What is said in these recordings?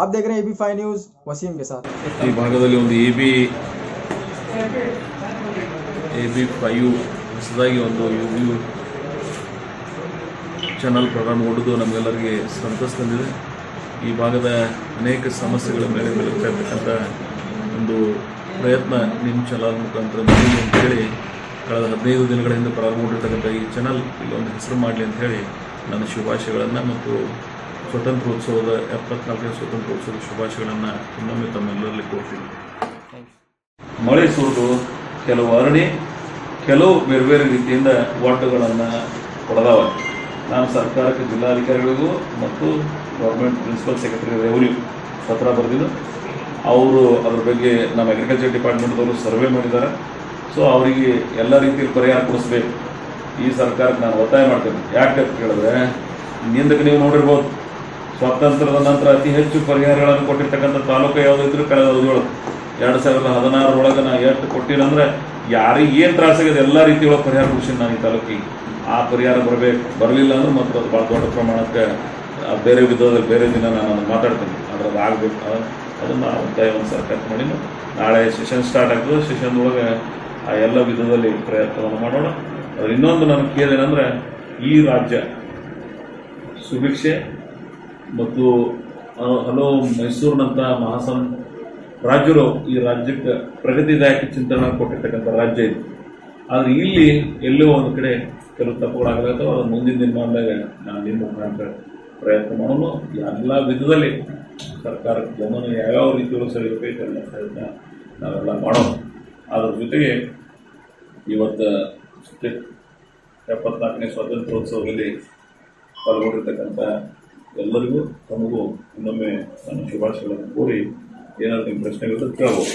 आप देख रहे हैं एबी फाइव न्यूज़ वसीम के साथ ಈ ಭಾಗದಲ್ಲಿ ಒಂದು A B A B five ಹೊಸದಾಗಿ ಒಂದು ಯು ಯು ಚಾನಲ್ ಪ್ರಾರಂಭಗೊಂಡಿದ್ದು ನಮಗೆಲ್ಲರಿಗೆ ಸಂತಸ ತಂದಿದೆ ಈ ಭಾಗದ ಅನೇಕ ಸಮಸ್ಯೆಗಳ ಮೇಲೆ ಬೆಳಗ್ತಾ ಇರ್ತಕ್ಕಂಥ ಒಂದು ಪ್ರಯತ್ನ ನಿಮ್ಮ ಚಾನಲ್ ಮುಖಾಂತರ ಮಾಡಲಿ ಅಂತೇಳಿ ಕಳೆದ ಹದಿನೈದು ದಿನಗಳ ಹಿಂದೆ ಪ್ರಾರಂಭಗೊಂಡಿರ್ತಕ್ಕಂಥ ಈ ಚಾನಲ್ ಇಲ್ಲಿ ಒಂದು ಹೆಸರು ಮಾಡಲಿ ಅಂತ ಹೇಳಿ ನನ್ನ ಶುಭಾಶಯಗಳನ್ನು ಮತ್ತು ಸ್ವಾತಂತ್ರ್ಯೋತ್ಸವದ ಎಪ್ಪತ್ನಾಲ್ಕನೇ ಸ್ವಾತಂತ್ರ್ಯೋತ್ಸವದ ಶುಭಾಶಯಗಳನ್ನು ಇನ್ನೊಮ್ಮೆ ತಮ್ಮೆಲ್ಲರಲ್ಲಿ ಕೊಡ್ತೀನಿ ಮಳೆ ಸುರಿದು ಕೆಲವು ಅರಳಿ ಕೆಲವು ಬೇರೆ ಬೇರೆ ರೀತಿಯಿಂದ ವಾಟುಗಳನ್ನು ಕೊಡದಾವ ನಾನು ಸರ್ಕಾರಕ್ಕೆ ಜಿಲ್ಲಾಧಿಕಾರಿಗಳಿಗೂ ಮತ್ತು ಗೌರ್ಮೆಂಟ್ ಪ್ರಿನ್ಸಿಪಲ್ ಸೆಕ್ರೆಟರಿ ರೆವಿನ್ಯೂ ಪತ್ರ ಬರೆದಿದ್ದು ಅವರು ಅದ್ರ ಬಗ್ಗೆ ನಮ್ಮ ಅಗ್ರಿಕಲ್ಚರ್ ಡಿಪಾರ್ಟ್ಮೆಂಟ್ದವರು ಸರ್ವೆ ಮಾಡಿದ್ದಾರೆ ಸೊ ಅವರಿಗೆ ಎಲ್ಲ ರೀತಿಯಲ್ಲಿ ಪರಿಹಾರ ಕೊಡಿಸ್ಬೇಕು ಈ ಸರ್ಕಾರಕ್ಕೆ ನಾನು ಒತ್ತಾಯ ಮಾಡ್ತೇನೆ ಯಾಕೆ ಅಂತ ಕೇಳಿದ್ರೆ ಹಿಂದಕ್ಕೆ ನೀವು ನೋಡಿರ್ಬೋದು ಸ್ವಾತಂತ್ರ್ಯದ ನಂತರ ಅತಿ ಹೆಚ್ಚು ಪರಿಹಾರಗಳನ್ನು ಕೊಟ್ಟಿರ್ತಕ್ಕಂಥ ತಾಲೂಕು ಯಾವುದಿದ್ರು ಕಳೆದ ಅವಧಿಯೊಳಗೆ ಎರಡು ಸಾವಿರದ ಹದಿನಾರರೊಳಗೆ ನಾ ಎಷ್ಟು ಕೊಟ್ಟಿರಂದ್ರೆ ಯಾರಿಗೆ ಏನು ತ್ರಾಸಾಗಿದೆ ಎಲ್ಲ ರೀತಿಯೊಳಗೆ ಪರಿಹಾರ ಕೊಡಿಸಿ ನಾನು ಈ ತಾಲೂಕಿಗೆ ಆ ಪರಿಹಾರ ಬರಬೇಕು ಬರಲಿಲ್ಲ ಅಂದ್ರೆ ಮತ್ತು ಅದು ಭಾಳ ದೊಡ್ಡ ಪ್ರಮಾಣಕ್ಕೆ ಆ, ಬೇರೆ ವಿಧದಲ್ಲಿ ಬೇರೆ ದಿನ ನಾನು ಅದನ್ನ ಮಾತಾಡ್ತೀನಿ ಅದ್ರಲ್ಲಿ ಆಗಬೇಕು ಅದನ್ನು ಒತ್ತಾಯ ಒಂದು ಸರ್ಕಾರಕ್ಕೆ ಮಾಡಿ ನಾಳೆ ಸೆಷನ್ ಸ್ಟಾರ್ಟ್ ಆಗ್ತದೆ ಸೆಷನ್ದೊಳಗೆ ಆ ಎಲ್ಲ ವಿಧದಲ್ಲಿ ಪ್ರಯತ್ನವನ್ನು ಮಾಡೋಣ ಅದ್ರ ಇನ್ನೊಂದು ನನಗೆ ಕೇಳಿದೇನೆಂದ್ರೆ ಈ ರಾಜ್ಯ ಸುಭಿಕ್ಷೆ ಮತ್ತು ಆ, ಹಲವು ಮೈಸೂರಿನಂಥ ಮಹಾಸಂ ರಾಜ್ಯರು ಈ ರಾಜ್ಯಕ್ಕೆ ಪ್ರಗತಿದಾಯಕ ಚಿಂತನೆ ಕೊಟ್ಟಿರ್ತಕ್ಕಂಥ ರಾಜ್ಯ ಇದು ಆದರೆ ಇಲ್ಲಿ ಎಲ್ಲೋ ಒಂದು ಕಡೆ ಕೆಲವು ತಪ್ಪುಗಳಾಗಲಾಗ್ತವೆ ಅದು ಮುಂದಿನ ದಿನಮಾನದಾಗ ನಾನು ನಿಮ್ಮ ಮುಖಾಂತರ ಪ್ರಯತ್ನ ಮಾಡೋಣ ಎಲ್ಲ ವಿಧದಲ್ಲಿ ಸರ್ಕಾರಕ್ಕೆ ಗಮನ ಯಾವ್ಯಾವ ರೀತಿಯೊಳಗೆ ಸೆಳೆಯಬೇಕು ಎಲ್ಲ ಪ್ರಯತ್ನ ನಾವೆಲ್ಲ ಮಾಡೋಣ ಅದ್ರ ಜೊತೆಗೆ ಇವತ್ತು ಸುತ್ತೆ ಎಪ್ಪತ್ನಾಲ್ಕನೇ ಸ್ವಾತಂತ್ರ್ಯೋತ್ಸವದಲ್ಲಿ ಪಾಲ್ಗೊಂಡಿರ್ತಕ್ಕಂಥ ಎಲ್ಲರಿಗೂ ತಮಗೂ ಇನ್ನೊಮ್ಮೆ ನನ್ನ ಶುಭಾಶಯಗಳನ್ನು ಕೋರಿ ಏನಾದರೂ ನಿಮ್ಮ ಪ್ರಶ್ನೆಗಳು ಕೇಳಬಹುದು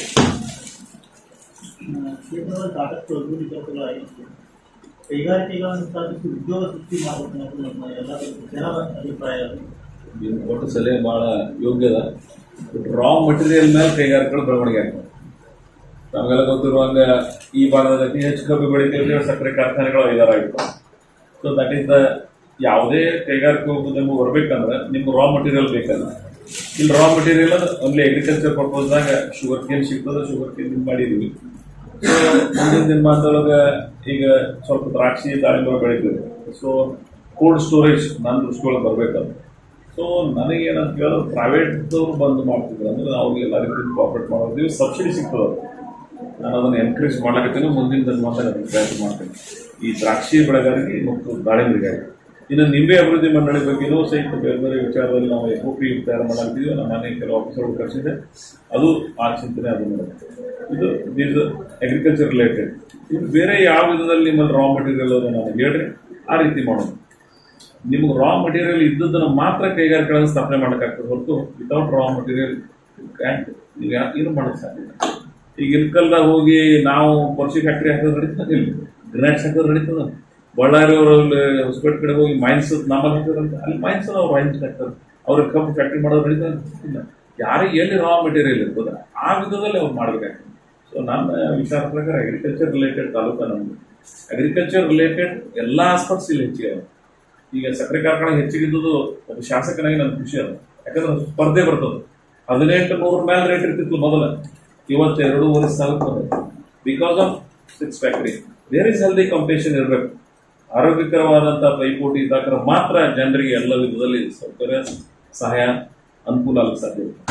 ಕ್ಷೇತ್ರದಲ್ಲಿ ಸಾಕಷ್ಟು ಅಭಿವೃದ್ಧಿ ಕೆಲಸಗಳು ಆಗಿತ್ತು ಕೈಗಾರಿಕೆಗಳನ್ನು ಸ್ಥಾಪಿಸಿ ಉದ್ಯೋಗ ಸೃಷ್ಟಿ ಮಾಡಬೇಕು ಅನ್ನೋದು ನಮ್ಮ ಎಲ್ಲ ಜನರ ಅಭಿಪ್ರಾಯ ಅದು. ಇದು ಒಟ್ಟು ಸಲಹೆ ಭಾಳ ಯೋಗ್ಯದ ರಾ ಮಟೀರಿಯಲ್ ಮೇಲೆ ಕೈಗಾರಿಕೆಗಳು ಬೆಳವಣಿಗೆ ಆಗ್ತವೆ ನಮಗೆಲ್ಲ ಗೊತ್ತಿರುವಂಗ ಈ ಭಾಗದಲ್ಲಿ ಅತಿ ಹೆಚ್ಚು ಕಬ್ಬು ಬೆಳಿತೀವಿ ಸಕ್ಕರೆ ಕಾರ್ಖಾನೆಗಳು ಐದಾರಾಗಿರ್ತವೆ ಸೊ ದಟ್ ಈಸ್ ದ ಯಾವುದೇ ಕೈಗಾರಿಕೆ ಉದ್ಯಮ ಬರ್ಬೇಕಂದ್ರೆ ನಿಮ್ಗೆ ರಾ ಮಟೀರಿಯಲ್ ಬೇಕಂದ್ರೆ ಇಲ್ಲಿ ರಾ ಮಟೀರಿಯಲ್ ಓನ್ಲಿ ಅಗ್ರಿಕಲ್ಚರ್ ಪರ್ಪಸ್ದಾಗ ಶುಗರ್ ಕೇನ್ ಸಿಗ್ತದೆ ಶುಗರ್ ಕೇನ್ ಮಾಡಿದೀವಿ ಸೊ ಮುಂದಿನ ದಿನಮಾನದೊಳಗೆ ಈಗ ಸ್ವಲ್ಪ ದ್ರಾಕ್ಷಿ ದಾಳಿಂಬೆ ಬೆಳಿತೀವಿ ಸೊ ಕೋಲ್ಡ್ ಸ್ಟೋರೇಜ್ ನನ್ನ ದೃಷ್ಟಿಯೊಳಗೆ ಬರ್ಬೇಕಂದ್ರೆ ಸೊ ನನಗೇನಂತ ಕೇಳಿದ್ರೆ ಪ್ರೈವೇಟ್ದವ್ರು ಬಂದು ಮಾಡ್ತಿದ್ರು ಅಂದ್ರೆ ಅವ್ರಿಗೆ ಎಲ್ಲ ರೀತಿ ಕೋಆಪರೇಟ್ ಮಾಡೋದು ಸಬ್ಸಿಡಿ ಸಿಗ್ತದೆ ನಾನು ಅದನ್ನು ಎನ್ಕರೇಜ್ ಮಾಡ್ಲಿಕ್ಕೆ ಮುಂದಿನ ದಿನಮಾನದಾಗ ಅದನ್ನ ಪ್ರಯತ್ನ ಮಾಡ್ತೇನೆ ಈ ದ್ರಾಕ್ಷಿ ಬೆಳೆಗಾರರಿಗೆ ಮತ್ತು ದಾಳಿಂಬರಿಗಾಗಿ ಇನ್ನು ನಿಂಬೆ ಅಭಿವೃದ್ಧಿ ಮಂಡಳಿ ಬಗ್ಗೆನೂ ಸಹಿತ ಬೇರೆ ಬೇರೆ ವಿಚಾರದಲ್ಲಿ ನಾವು ಎಫ್ ಪಿ ತಯಾರು ಮಾಡಾಕ್ತಿದ್ವಿ ನಮ್ಮ ಮನೆ ಕೆಲವು ಆಫೀಸರ್ಗಳು ಕಳಿಸಿದೆ ಅದು ಆ ಚಿಂತನೆ ಅದು ಮಾಡುತ್ತೆ ಇದು ದಿಸ್ ಅಗ್ರಿಕಲ್ಚರ್ ರಿಲೇಟೆಡ್ ಇದು ಬೇರೆ ಯಾವ ವಿಧದಲ್ಲಿ ನಿಮ್ಮಲ್ಲಿ ರಾ ಮಟೀರಿಯಲ್ ಅದು ನನಗೆ ಹೇಳ್ರಿ ಆ ರೀತಿ ಮಾಡೋಣ ನಿಮ್ಗೆ ರಾ ಮಟೀರಿಯಲ್ ಇದ್ದದನ್ನು ಮಾತ್ರ ಕೈಗಾರಿಕೆಗಳನ್ನು ಸ್ಥಾಪನೆ ಮಾಡೋಕ್ಕಾಗ್ತದೆ ಹೊರತು ವಿತೌಟ್ ರಾ ಮಟೀರಿಯಲ್ ಕ್ಯಾಂಟ್ ನೀವು ಯಾ- ಏನು ಮಾಡೋಕ್ಕೆ ಸಾಧ್ಯ ಇಲ್ಲ. ಈಗ ಇಲ್ಕಲ್ದಾಗ ಹೋಗಿ ನಾವು ಪರ್ಸಿ ಫ್ಯಾಕ್ಟ್ರಿ ಹಾಕೋದು ನಡೀತದ ಇಲ್ಲ ಗ್ರಾನೈಟ್ಸ್ ಹಾಕೋದು ನಡೀತದ ಬಳ್ಳಾರಿ ಅವರಲ್ಲಿ ಹೊಸಪೇಟೆ ಕಡೆ ಹೋಗಿ ಮೈನ್ಸ್ ನಮ್ಮಲ್ಲಿ ಹಾಕೋದಂತ ಅಲ್ಲಿ ಮೈನ್ಸ್ ಅವ್ರು ಮೈನ್ಸ್ ಹಾಕ್ತಾರೆ ಅವ್ರಿಗೆ ಕಬ್ಬು ಫ್ಯಾಕ್ಟ್ರಿ ಮಾಡೋದು ನಡೀತದ ಇಲ್ಲ ಯಾರಿಗೆ ಎಲ್ಲಿ ರಾ ಮಟೀರಿಯಲ್ ಇರ್ತದೆ ಆ ವಿಧದಲ್ಲಿ ಅವ್ರು ಮಾಡಬೇಕಾಗ್ತದೆ ಸೊ ನನ್ನ ವಿಚಾರ ಪ್ರಕಾರ ಅಗ್ರಿಕಲ್ಚರ್ ರಿಲೇಟೆಡ್ ತಾಲೂಕ ನಮ್ಮದು ಅಗ್ರಿಕಲ್ಚರ್ ರಿಲೇಟೆಡ್ ಎಲ್ಲ ಆಸ್ಪೆಕ್ಟ್ಸ್ ಇಲ್ಲಿ ಹೆಚ್ಚಿಗೆ ಅದಾವೆ. ಈಗ ಸಕ್ಕರೆ ಕಾರ್ಖಾನೆ ಹೆಚ್ಚಿಗಿದ್ದು ಒಬ್ಬ ಶಾಸಕನಾಗಿ ನನ್ನ ಖುಷಿ ಅದ ಯಾಕಂದ್ರೆ ಸ್ಪರ್ಧೆ ಬರ್ತದೆ ಹದಿನೆಂಟು ನೂರ ಮೇಲೆ ರೇಟ್ ಇರ್ತಿತ್ತು ಮೊದಲ ಇವತ್ತು ಎರಡೂವರೆ ಸಾವಿರ ಬಂದೈತೆ because of six factory there is healthy competition ಇರಬೇಕು ಆರೋಗ್ಯಕರವಾದಂಥ ಪೈಪೋಟಿ ಇದ್ದಾಗ ಮಾತ್ರ ಜನರಿಗೆ ಎಲ್ಲ ವಿಧದಲ್ಲಿ ಸೌಕರ್ಯ ಸಹಾಯ ಅನುಕೂಲ ಆಗಕ್ಕೆ ಸಾಧ್ಯ ಇದೆ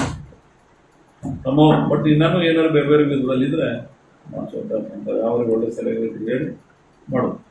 ತಮ್ಮ ಬಟ್ ಇನ್ನೂ ಏನಾದ್ರು ಬೇರೆ ಬೇರೆ ವಿಧದಲ್ಲಿ ಇದ್ರೆ ಮಾಡಿಸುವಂತ ಅವ್ರಿಗೆ ಒಳ್ಳೆ ಸಲಹೆ ಹೇಳಿ ಮಾಡೋದು